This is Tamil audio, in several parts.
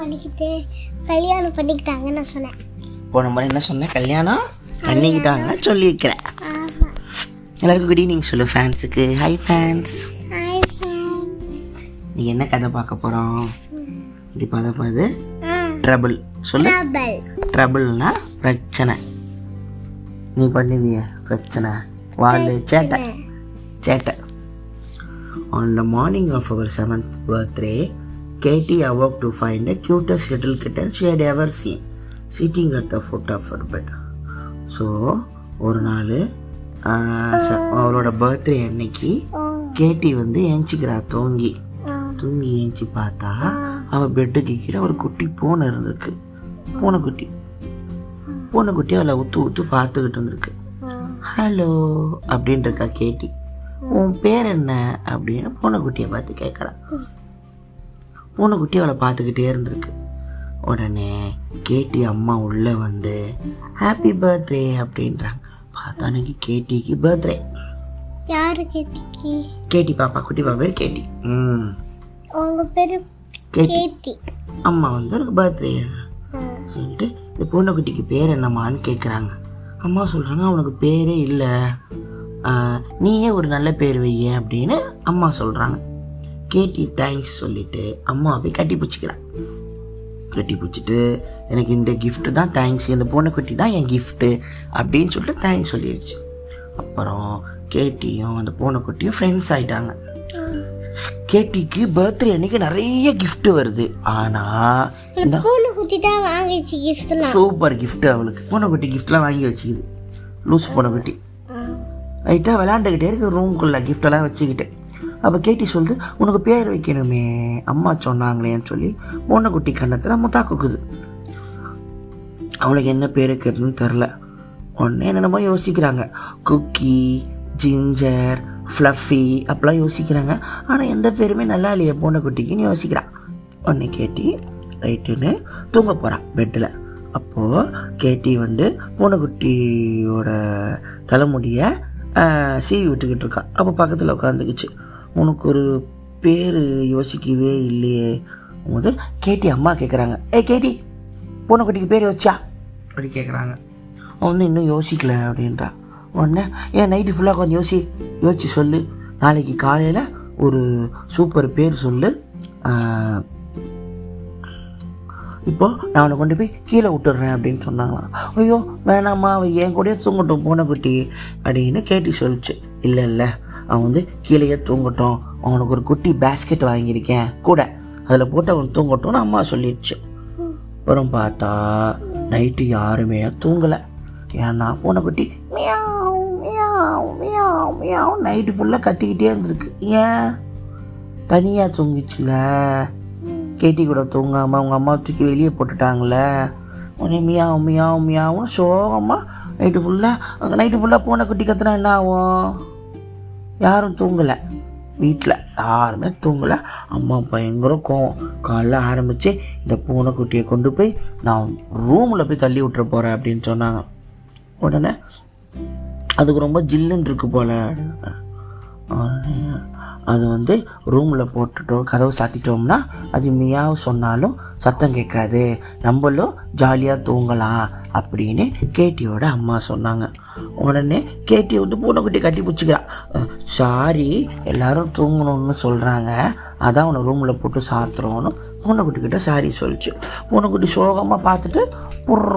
பண்ணிக்கிட்டு கல்யாணம் பண்ணிக்கிட்டாங்கன்னு நான் சொன்னேன் போன முறை என்ன சொன்னேன் கல்யாணம் பண்ணிக்கிட்டாங்க சொல்லியிருக்கிறேன் ஆமாம் எல்லாருக்கும் குட் ஈவினிங் சொல்லு ஃபேன்ஸுக்கு ஹை ஃபேன்ஸ் ஹாய் ஃப்ரெண்ட் நீ என்ன கதை பார்க்க போகிறோம் இது பார்த்த போது ஆ ட்ரபிள் சொல்லு டபுள் ட்ரபிள்னா பிரச்சனை நீ பண்ணுவிய பிரச்சனை வாழ் சேட்டை சேட்டை On the morning of our seventh birthday, Katie awoke to find the cutest little kitten she had ever seen sitting at the foot of her bed. So ஒரு நாள் அவளோட பர்த்டே அன்னைக்கு கேட்டி வந்து ஏஞ்சிக்கிறா தூங்கி தூங்கி ஏஞ்சி பார்த்தா அவள் பெட்டுக்கு கீழே ஒரு குட்டி பூனை இருந்திருக்கு பூனைக்குட்டி பூனைக்குட்டி அவளை உத்து உத்து பார்த்துக்கிட்டு இருந்திருக்கு ஹலோ அப்படின்னு இருக்கா கேட்டி உன் பேர் என்ன அப்படின்னு பூனைக்குட்டியை பார்த்து கேட்குறான் பூனைக்குட்டி அவளை பார்த்துக்கிட்டே இருந்திருக்கு உடனே கேட்டி அம்மா உள்ளே வந்து ஹாப்பி பர்த்டே அப்படின்றாங்க பார்த்தா அன்னைக்கு கேட்டிக்கு பர்த்டே யாரு கேட்டிக்கு கேட்டி பாப்பா குட்டி பாப்பா பேர் கேட்டி ம் உங்க பேரு கேட்டி கேட்டி அம்மா வந்து எனக்கு பர்த்டே சொல்லிட்டு இந்த பூனைக்குட்டிக்கு பேர் என்னம்மான்னு கேட்குறாங்க அம்மா சொல்கிறாங்க அவனுக்கு பேரே இல்லை நீயே ஒரு நல்ல பேர் வைய அப்படின்னு அம்மா சொல்கிறாங்க கேட்டி தேங்க்ஸ் சொல்லிட்டு அம்மா போய் கட்டி பிடிச்சிக்கிறான் கட்டி பிடிச்சிட்டு எனக்கு இந்த gift தான் தேங்க்ஸ் இந்த பூனைக்குட்டி தான் என் கிஃப்ட்டு அப்படின்னு சொல்லிட்டு தேங்க்ஸ் சொல்லிடுச்சு அப்புறம் கேட்டியும் அந்த பூனைக்குட்டியும் ஃப்ரெண்ட்ஸ் ஆயிட்டாங்க கேட்டிக்கு பர்த்டே அன்னைக்கு நிறைய gift வருது ஆனால் இந்த பூனை குத்தி தான் வாங்கிச்சு கிஃப்ட்லாம் சூப்பர் gift அவளுக்கு பூனைக்குட்டி கிஃப்ட்லாம் வாங்கி வச்சுக்குது லூஸ் பூனைக்குட்டி ரைட்டாக விளாண்டுக்கிட்டே இருக்கு ரூம்குள்ளே கிஃப்டெல்லாம் வச்சுக்கிட்டு அப்போ கேட்டி சொல்லுது உனக்கு பேர் வைக்கணுமே அம்மா சொன்னாங்களேன்னு சொல்லி பூனைக்குட்டி கன்னத்தில் முத்தா குக்குது அவளுக்கு என்ன பேர் வைக்கிறதுன்னு தெரில உடனே என்னென்னமோ யோசிக்கிறாங்க குக்கி ஜிஞ்சர் ஃப்ளஃபி அப்படிலாம் யோசிக்கிறாங்க ஆனால் எந்த பேருமே நல்லா இல்லையே பூனைக்குட்டிக்குன்னு யோசிக்கிறான் உடனே கேட்டி ரைட்டுன்னு தூங்க போகிறான் பெட்டில் அப்போது கேட்டி வந்து பூனைக்குட்டியோட தலைமுடியை ஆஹ், சீவி விட்டுக்கிட்டு இருக்கா அப்போ பக்கத்தில் உட்காந்துக்குச்சு உனக்கு ஒரு பேர் யோசிக்கவே இல்லையே போது கேட்டி அம்மா கேட்குறாங்க ஏய் கேட்டி பூனைக்குட்டிக்கு பேர் வச்சா அப்படி கேட்குறாங்க அவன் வந்து இன்னும் யோசிக்கல அப்படின்றா உடனே ஏன் நைட்டு ஃபுல்லாக கொஞ்சம் யோசி யோசிச்சு சொல்லு நாளைக்கு காலையில் ஒரு சூப்பர் பேர் சொல்லு ஆஹ், இப்போ நான் அவனை கொண்டு போய் கீழே விட்டுடுறேன் அப்படின்னு சொன்னாங்களாம் ஐயோ வேணாம்மா அவன் என் கூடயே தூங்கட்டும் பூனைக்குட்டி அப்படின்னு கேட்டி சொல்லிச்சு இல்லை இல்லை அவன் வந்து கீழேயே தூங்கட்டும் அவனுக்கு ஒரு குட்டி பேஸ்கெட் வாங்கியிருக்கேன் கூட அதில் போட்டு அவன் தூங்கட்டும்னு அம்மா சொல்லிடுச்சு அப்புறம் பார்த்தா நைட்டு யாருமே தூங்கலை ஏன்னா பூனைக்குட்டி meow meow meow meow night ஃபுல்லாக கத்திக்கிட்டே இருந்திருக்கு ஏன் தனியாக தூங்கிச்சுல கேட்டி கூட தூங்காமல் அவங்க அம்மா தூக்கி வெளியே போட்டுட்டாங்களே உடனே மியாவ் மியாவ் மியாவும் சோகமாக நைட்டு ஃபுல்லாக அங்கே நைட்டு ஃபுல்லாக பூனை குட்டி கத்துனா என்ன ஆகும் யாரும் தூங்கலை வீட்டில் யாருமே தூங்கலை அம்மா பயங்கர கோவம் காலைல ஆரம்பித்து இந்த பூனைக்குட்டியை கொண்டு போய் நான் ரூமில் போய் தள்ளி விட்டுற போகிறேன் அப்படின்னு சொன்னாங்க உடனே அதுக்கு ரொம்ப ஜில்லுன்னு இருக்கு போல உடனே அது வந்து ரூமில் போட்டுட்டோம் கதவு சாத்திட்டோம்னா அது மியாவ் சொன்னாலும் சத்தம் கேட்காது நம்மளும் ஜாலியாக தூங்கலாம் அப்படின்னு கேட்டியோட அம்மா சொன்னாங்க உடனே கேட்டி வந்து பூனைக்குட்டி கட்டி பிடிச்சிக்கிறா சாரி எல்லாரும் தூங்கணும்னு சொல்கிறாங்க அதான் உன்னை ரூமில் போட்டு சாத்துறோன்னு பூனைக்குட்டி கிட்ட சாரி சொல்லிச்சு பூனைக்குட்டி சோகமாக பார்த்துட்டு புர்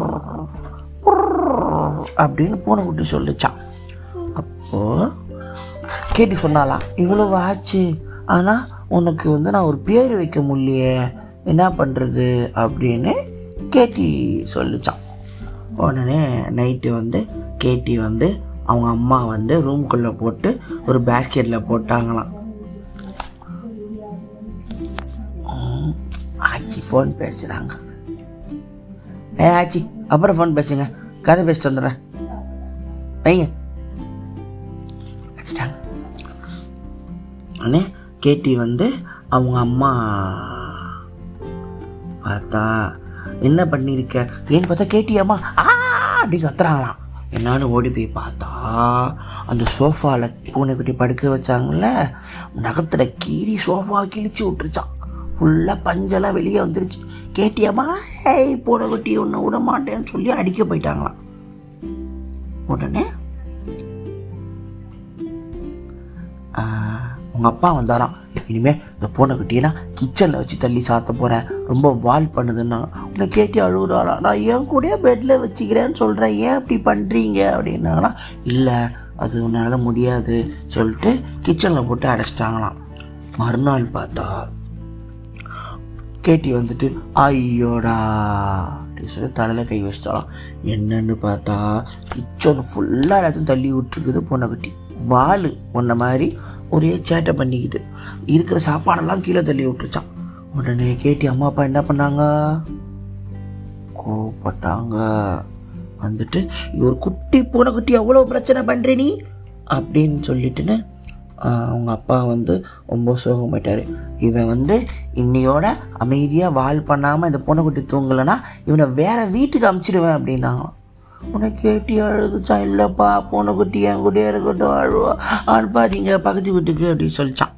அப்படின்னு பூனைக்குட்டி சொல்லிச்சான் அப்போது கேட்டி சொன்னாலாம் இவ்வளவு ஆச்சு ஆனால் உனக்கு வந்து நான் ஒரு பேர் வைக்க முடியலையே என்ன பண்ணுறது அப்படின்னு கேட்டி சொல்லிச்சான் உடனே நைட்டு வந்து கேட்டி வந்து அவங்க அம்மா வந்து ரூம்குள்ளே போட்டு ஒரு பேஸ்கெட்டில் போட்டாங்களாம் ம், ஆச்சி ஃபோன் பேசுகிறாங்க ஏ ஆச்சி அப்புறம் ஃபோன் பேசுங்க கதை பேசிட்டு வந்துடுறேன் வைங்க வச்சுட்டாங்க உடனே கேட்டி வந்து அவங்க அம்மா பார்த்தா என்ன பண்ணியிருக்க அப்படின்னு பார்த்தா கேட்டி அம்மா ஆ அப்படி கத்துறாங்களாம் என்னான்னு ஓடி போய் பார்த்தா அந்த சோஃபாவில் பூனைக்குட்டி படுக்க வச்சாங்கல்ல நகத்தில் கீறி சோஃபா கிழிச்சு விட்டுருச்சான் ஃபுல்லாக பஞ்செல்லாம் வெளியே வந்துருச்சு கேட்டியாம்மா ஏய் பூனைக்குட்டி ஒன்று விட மாட்டேன்னு சொல்லி அடிக்க போயிட்டாங்களாம் உடனே உங்கள் அப்பா வந்தாராம் இனிமே இந்த பூனைக்குட்டியெல்லாம் கிச்சனில் வச்சு தள்ளி சாத்த போகிறேன் ரொம்ப வால் பண்ணுதுன்னாங்க உன்னை கேட்டி அழுகுறாளா நான் ஏன் கூட பெட்டில் வச்சுக்கிறேன்னு சொல்கிறேன் ஏன் இப்படி பண்ணுறீங்க அப்படின்னாங்களா இல்லை அது உன்னால் முடியாது சொல்லிட்டு கிச்சனில் போட்டு அடைச்சிட்டாங்களாம் மறுநாள் பார்த்தா கேட்டி வந்துட்டு ஐயோடா அப்படின்னு சொல்லி தலையில் கை வச்சிட்டாலாம் என்னன்னு பார்த்தா கிச்சன் ஃபுல்லாக எல்லாத்தையும் தள்ளி விட்டுருக்குது பொண்ணைக்குட்டி வால் ஒன்றை மாதிரி ஒரே சேட்டை பண்ணிக்குது இருக்கிற சாப்பாடெல்லாம் கீழே தள்ளி விட்டுருச்சான் உடனே கேட்டி அம்மா அப்பா என்ன பண்ணாங்க கோவப்பட்டாங்க வந்துட்டு ஒரு குட்டி பூனைக்குட்டி அவ்வளோ பிரச்சனை பண்ணுற நீ அப்படின்னு சொல்லிட்டுன்னு ஆஹ், அவங்க அப்பா வந்து ரொம்ப சோகமாயிட்டாரு இவன் வந்து இன்னையோட அமைதியாக வால் பண்ணாமல் இந்த பூனைக்குட்டி தூங்கலைன்னா இவனை வேற வீட்டுக்கு அமுச்சிடுவேன் அப்படின்னாங்க உன்னை கேட்டி அழுதுச்சான் இல்லைப்பா பூனைக்குட்டி என் கூடயே இருக்கட்டும் அழுவா அனுப்பாதீங்க பக்கத்து வீட்டுக்கு அப்படின்னு சொல்லிச்சான்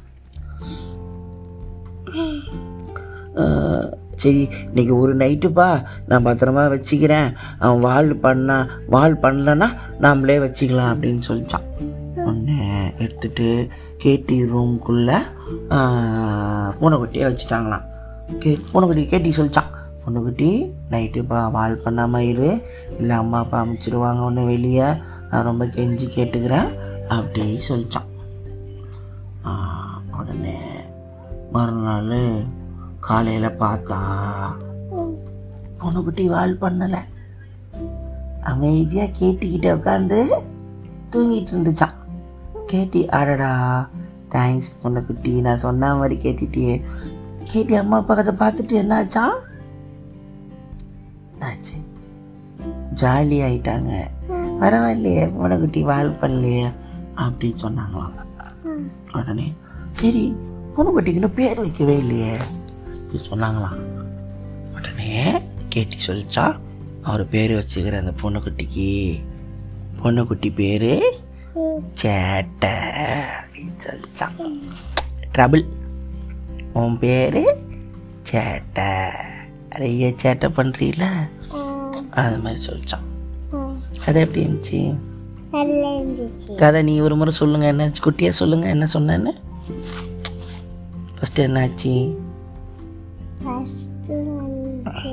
ஆஹ், சரி இன்னைக்கு ஒரு நைட்டுப்பா நான் பத்திரமா வச்சுக்கிறேன் அவன் வால் பண்ணா வால் பண்ணலன்னா நாமளே வச்சுக்கலாம் அப்படின்னு சொல்லிச்சான் ஒன்று எடுத்துட்டு கேட்டி ரூம்குள்ளே பூனைக்குட்டியை வச்சுட்டாங்களாம் கே பூனைக்குட்டி கேட்டி சொல்லிச்சான் பொண்ணுக்குட்டி நைட்டுப்பா வால் பண்ணாமல் இரு இல்லை அம்மா அப்பா அமைச்சிருவாங்க ஒன்று வெளியே நான் ரொம்ப கெஞ்சி கேட்டுக்கிறேன் அப்படி சொல்லிச்சான் ஆ, உடனே மறுநாள் காலையில் பார்த்தா பொண்ணுக்குட்டி வால் பண்ணலை அமைதியாக கேட்டுக்கிட்டே உட்காந்து தூங்கிட்டு இருந்துச்சான் கேட்டி அடடா தேங்க்ஸ் பொண்ணுக்குட்டி நான் சொன்ன மாதிரி கேட்டுட்டியே கேட்டி அம்மா அப்பா கதை பார்த்துட்டு என்னாச்சான் என்னாச்சு ஜாலி ஆயிட்டாங்க பரவாயில்லையே பொண்ணுக்குட்டி வால் பண்ணலையே அப்படின்னு சொன்னாங்களாம் உடனே சரி பொண்ணுக்குட்டிக்கு இன்னும் பேர் வைக்கவே இல்லையே அப்படி சொன்னாங்களாம் உடனே கேட்டி சொல்லிச்சா அவர் பேர் வச்சுக்கிற அந்த பொண்ணுக்குட்டிக்கு பொண்ணுக்குட்டி பேர் சேட்டை அப்படின்னு சொல்லிச்சான் ட்ரபிள் உன் பேர் சேட்டை நிறைய சேட்டை பண்ணுறீல அது மாதிரி சொல்லிச்சான் கதை எப்படி இருந்துச்சு நல்லா இருந்துச்சு கதை நீ ஒரு முறை சொல்லுங்க என்னாச்சு குட்டியா சொல்லுங்க என்ன சொன்னேன்னு ஃபர்ஸ்ட் என்னாச்சு ஃபஸ்ட்டு வந்து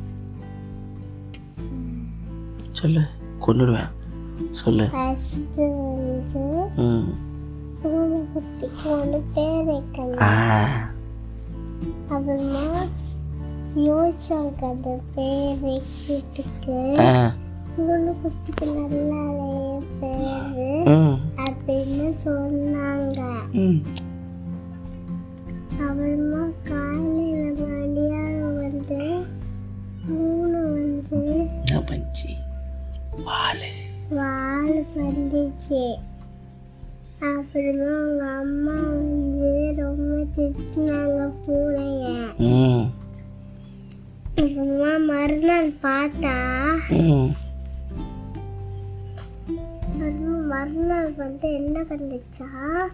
சொல்லு கொண்டுடுவேன் சொல்லு ஃபஸ்ட்டு வந்து ம் பூனை குட்டிக்கு ஒன்று பேர் வைக்கணும் ஆ அப்புறமா யோசிச்சாங்க அந்த பேர் வைக்கிறதுக்கு ஆ பூனை குட்டிக்கு நல்லாவே பேரு ம் அப்படின்னு சொன்னாங்க ம் அப்புறமா காலையில் மதியானம் வந்து மூணு வந்து என்ன பண்ணுச்சு வாழு வால் வந்துச்சு அப்புறமா அவங்க அம்மா வந்து ரொம்ப திட்டினாங்க பூனைய ம் அப்புறமா மறுநாள் பார்த்தா ம் அப்புறமா மறுநாள் வந்து என்ன பண்ணுச்சா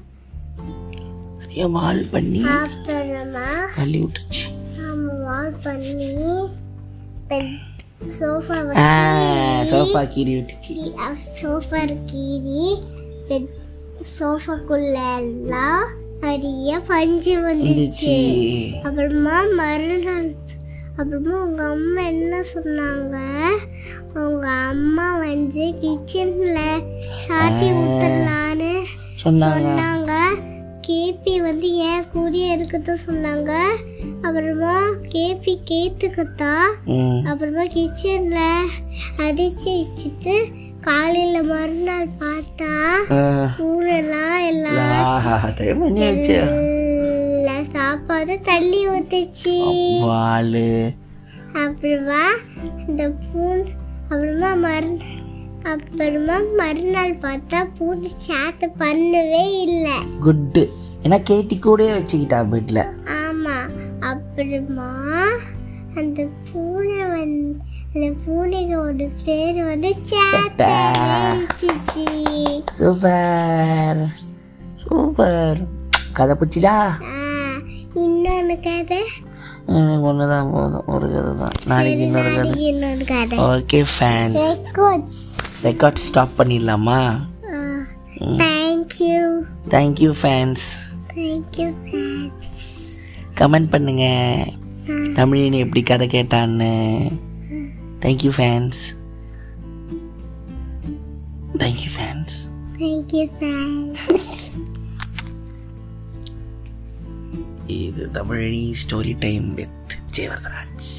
நிறைய வால் பண்ணி அப்புறமா தள்ளி விட்டுருச்சு நம்ம வால் பண்ணி பெட் சோஃபா ஆ சோஃபா கீறி விட்டுச்சு சோஃபா கீறி பெட் சோஃபாக்குள்ள எல்லாம் நிறைய பஞ்சு வந்துச்சு இருந்துச்சு அப்புறமா மறுநாள் அப்புறமா உங்க அம்மா என்ன சொன்னாங்க உங்க அம்மா வந்து கிச்சன்ல சாத்தி ஊத்தலான்னு சொன்னாங்க சொன்னாங்க கேபி வந்து ஏன் கூடிய இருக்கத சொன்னாங்க அப்புறமா கேபி கேத்துக்கத்தா ம் அப்புறமா கிச்சன்ல அடிச்சு வச்சுட்டு காலையில மறுநாள் பார்த்தா ஆ பூனெல்லாம் எல்லாம் டைம் பண்ணி வச்சு எல்லா சாப்பாடு தள்ளி ஊத்துச்சு வால் அப்புறமா இந்த பூன் அப்புறமா மறு அப்புறமா மறுநாள் பார்த்தா பூனை சேட்டை பண்ணவே இல்லை குட்டு ஏன்னா கேட்டி கூடயே வச்சுக்கிட்டா பெட்டில் ஆமா அப்புறமா அந்த பூனை வந்து அந்த பூனையோட பேர் வந்து சேட்டை வச்சிச்சு சூப்பர் சூப்பர் கதை பிடிச்சிதா இன்னொன்று மூணு கதை எனக்கு ஒன்று தான் போதும் ஒரு கதை தான் நாளைக்கு இன்னொரு கதை நாளைக்கு இன்னொரு கதை okay fans records record stop பண்ணிடலாமா thank you thank you fans thank you comment பண்ணுங்க தமிழினி எப்படி கதை கேட்டான்னு thank you fans thank you fans thank you fans இது தமிழினி ஸ்டோரி டைம் வித் ஜெயவர்தராஜ்